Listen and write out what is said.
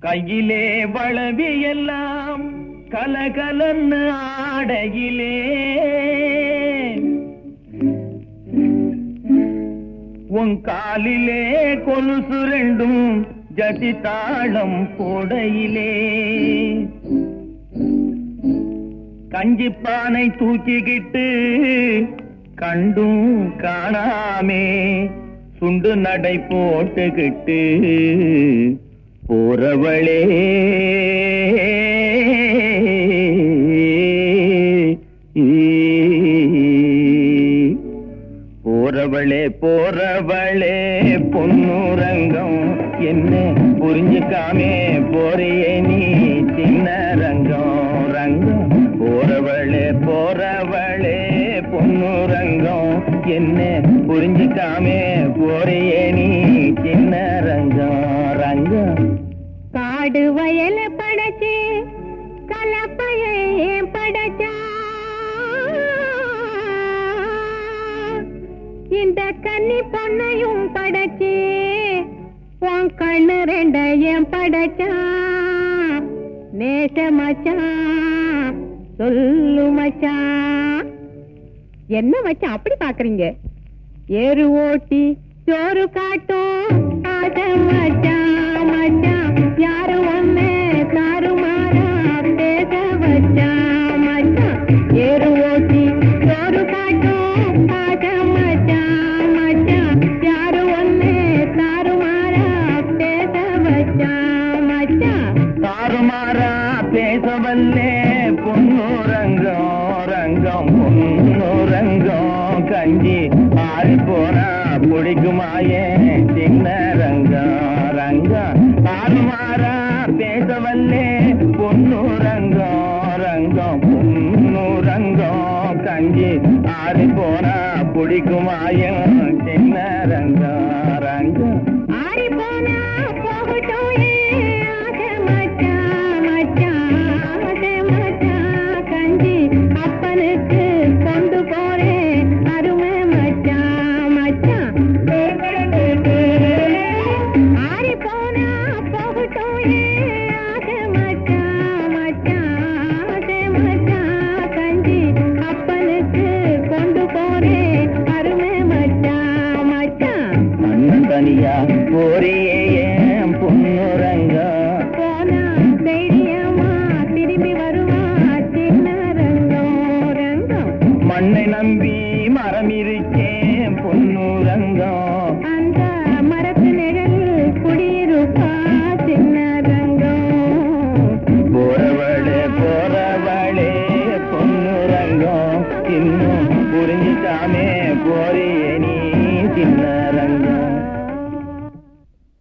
கையிலே வளவி எல்லாம் கலகலன்னு ஆடையிலே உன் காலிலே கொலுசு ரெண்டும் ஜதி தாளம் போடையிலே கஞ்சிப்பானை தூக்கிக்கிட்டு கண்டும் காணாமே சுண்டு நடை போட்டுக்கிட்டு போறவளே போறவளே போறவளே பொன்னுரங்கம் என்ன புரிஞ்சுக்காமே போறியே நீ சின்ன ரங்கம் ரங்கம் போறவளே போறவளே பொன்னுரங்கம் என்ன புரிஞ்சுக்காமே போறியே நீ சின்ன ரங்கம் ரங்கம் காடு வயல படைச்சு கலப்பைய படைச்சா இந்த கன்னி பொண்ணையும் படைச்சு உன் கண்ணு ரெண்டையும் படைச்சா நேச மச்சான் சொல்லு மச்சான் என்ன மச்சான் அப்படி பாக்குறீங்க ஏறு ஓட்டி சோறு காட்டும் ஆசை மச்சான் மச்சான் யாரு ஒண்ணு தாறுமாறா பேச வச்சான் மச்சான் ஏறு ஓட்டி சோறு காட்டும் ஆசை மச்சான் மச்சான் யாரு ஒண்ணு தாறுமாறா பேச வச்சான் மச்சான் தாறுமாறா பேசவல்லே பொண்ணு ரங்கம் ரங்கம் பொண்ணு ரங்கம் கஞ்சி ஆறி போனா பிடிக்குமாயே சின்ன ரங்கம் ரங்கம் தாறுமாறா பேசவல்லே பொண்ணு ரங்கம் ரங்கம் பொண்ணு ரங்கம் கஞ்சி ஆறி போனா பிடிக்குமாயே சின்ன ரங்கம் ரங்கம் ஆறி போனா போகட்டும் ஏன் ஆசை மச்சான், மச்சான், ஆசை மச்சான். கஞ்சி அப்பனுக்கு கொண்டு போறேன் அருமை மச்சான், மச்சான். ஆறி போனா போகட்டும் ஏன் ஆசை மச்சான், மச்சான், ஆசை மச்சான். கஞ்சி அப்பனுக்கு கொண்டு போறேன் அருமை மச்சான், மச்சான் அண்ணன் தனியா போறியே